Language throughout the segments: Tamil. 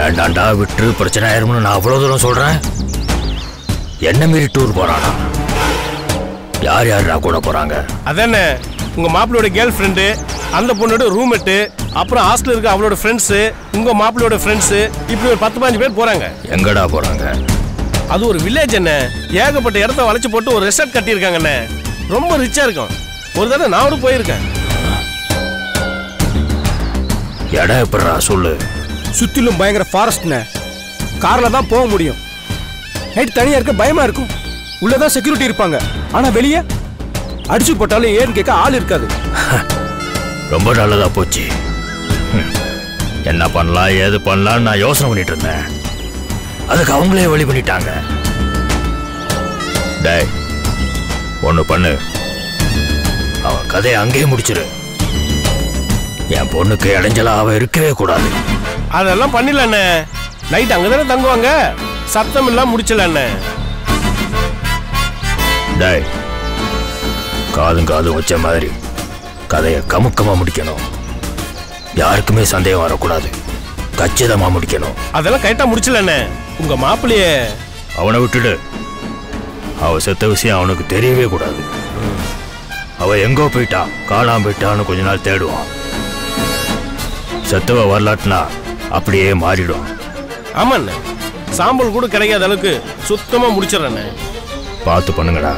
வேண்டாண்டா விட்டு பிரச்சனை ஆயிரும்னு நான் அவ்வளவு தூரம் சொல்றேன் என்ன மீறி டூர் போறானா யார் யாருடா கூட போறாங்க அதானே உங்க மாப்பிள்ளையோட கேர்ள் ஃப்ரெண்டு அந்த பொண்ணோட ரூம்மேட்டு அப்புறம் ஹாஸ்டல் இருக்க அவளோட ஃப்ரெண்ட்ஸு உங்க மாப்பிள்ளையோட ஃப்ரெண்ட்ஸு இப்படி ஒரு பத்து பதினஞ்சு பேர் போறாங்க எங்கடா போறாங்க அது ஒரு வில்லேஜ் என்ன ஏகப்பட்ட இடத்த வளைச்சு போட்டு ஒரு ரெசார்ட் கட்டியிருக்காங்கண்ணே ரொம்ப ரிச்சா இருக்கும் ஒரு தடவை நான் கூட போயிருக்கேன் இடம் எப்படிடா சொல்லு சுத்திலும் பயங்கர ஃபாரஸ்ட்னே கார்ல தான் போக முடியும் நைட் தனியா இருக்க பயமா இருக்கும் உள்ளதான் செக்யூரிட்டி இருப்பாங்க ஆனா வெளியே அடிச்சு போட்டாலும் ஏன்னு கேட்க ஆள் இருக்காது ரொம்ப நல்லதா போச்சு ஹம். என்ன பண்ணலாம் ஏது பண்ணலாம்னு நான் யோசனை பண்ணிட்டு இருந்தேன் அதுக்கு அவங்களே வழி பண்ணிட்டாங்க டேய் ஒன்று பண்ணு அவன் கதையை அங்கேயே முடிச்சிரு என் பொண்ணுக்கு இடைஞ்சலா அவ இருக்கவே கூடாது அதெல்லாம் பண்ணிடலாண்ணே நைட் அங்கே தானே தங்குவாங்க சத்தம் இல்லாம முடிச்சலாண்ணே டேய் காதும் காதும் வச்ச மாதிரி கதையை கமுக்கமா முடிக்கணும் யாருக்குமே சந்தேகம் வரக்கூடாது கச்சிதமா முடிக்கணும் அதெல்லாம் கரெக்டாக முடிச்சலாண்ணே உங்க மாப்பிள்ளைய அவனை விட்டுடு அவ செத்த விஷயம் அவனுக்கு தெரியவே கூடாது அவ எங்கோ போயிட்டா காணாம போயிட்டான்னு கொஞ்ச நாள் தேடுவான் செத்தவ வரலாட்டுனா அப்படியே மாறிடும் ஆமாண்ணே சாம்பல் கூட கிடைக்காத அளவுக்கு சுத்தமா முடிச்சிடறேண்ணே பார்த்து பண்ணுங்கடா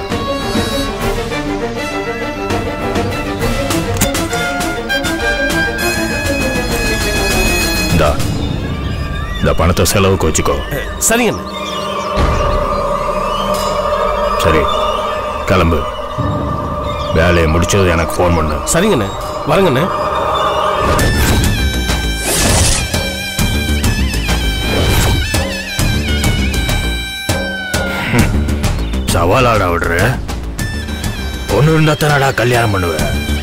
இந்தா இந்த பணத்தை செலவுக்கு வச்சுக்கோ சரிங்கண்ணே சரி கிளம்பு வேலையை முடிச்சது எனக்கு ஃபோன் பண்ணு சரிங்கண்ணே வரங்கண்ணே சவாலாடா விடுற பொண்ணு இருந்தா தானடா கல்யாணம் பண்ணுவ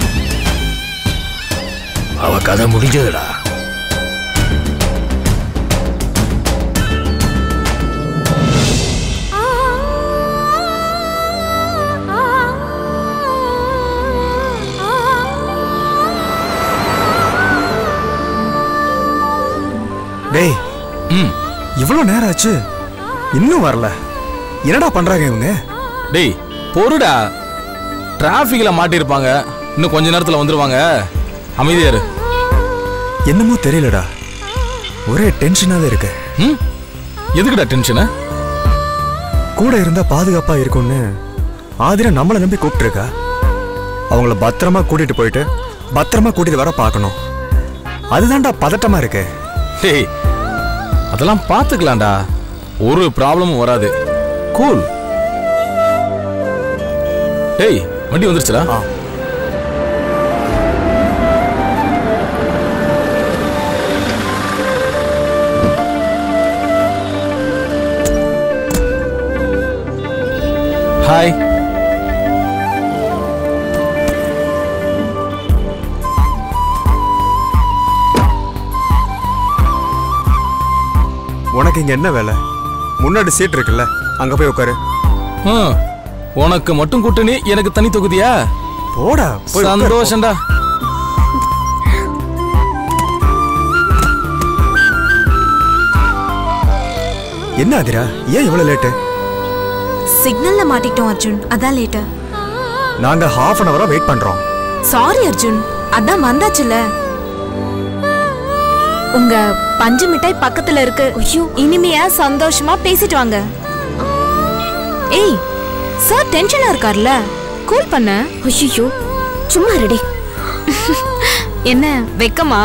அவ கதை முடிஞ்சதுடா டேய் ம் இவ்வளோ நேரம் ஆச்சு இன்னும் வரல என்னடா பண்றாங்க இவங்க டேய் பொறுடா டிராஃபிக்ல மாட்டியிருப்பாங்க இன்னும் கொஞ்ச நேரத்துல வந்துருவாங்க அமைதியா இரு என்னமோ தெரியலடா ஒரே டென்ஷனாவே இருக்கு ம் எதுக்குடா டென்ஷனு கூட இருந்தா பாதுகாப்பா இருக்கும்னு ஆதிரா நம்மளை நம்பி கூப்பிட்டுருக்கா அவங்கள பத்திரமா கூட்டிட்டு போயிட்டு பத்திரமா கூட்டிட்டு வர பார்க்கணும் அதுதான்டா பதட்டமா இருக்கு டேய் அதெல்லாம் பார்த்துக்கலாம்டா ஒரு ப்ராப்ளமும் வராது கூல் டேய் வண்டி வந்துருச்சுடா ஆ. ஹாய் உனக்கு இங்க என்ன வேலை முன்னாடி சீட் இருக்குல்ல அங்க போய் உட்காரு ஆ, உனக்கு மட்டும் கூட்டணி எனக்கு தனி தொகுதியா போடா போய் உட்காரு. சந்தோஷம்டா என்ன ஆதிரா ஏன் இவ்வளவு லேட்டு சிக்னல்ல மாட்டிட்டோம் அர்ஜுன் அதான் லேட்டு நாங்க ஹாஃப் அன் அவரா வெயிட் பண்றோம் சாரி அர்ஜுன் அதான் வந்தாச்சுல உங்க பஞ்சு மிட்டாய் பக்கத்துல இருக்கு ஐயோ இனிமையா சந்தோஷமா பேசிட்டு வாங்க ஏய் சார் டென்ஷனா இருக்கார்ல கூல் பண்ண ஐயோ சும்மா ரெடி என்ன வெக்கமா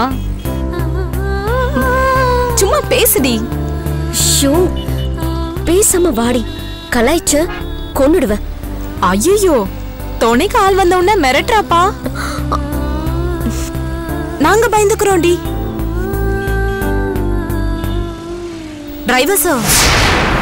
சும்மா பேசுடி ஷோ பேசாம வாடி கலாய்ச்ச கொன்னுடுவேன் ஐயோ துணைக்கு ஆள் வந்த உடனே மிரட்டுறாப்பா நாங்க பயந்துக்கிறோம்டி டிரைவர் சார்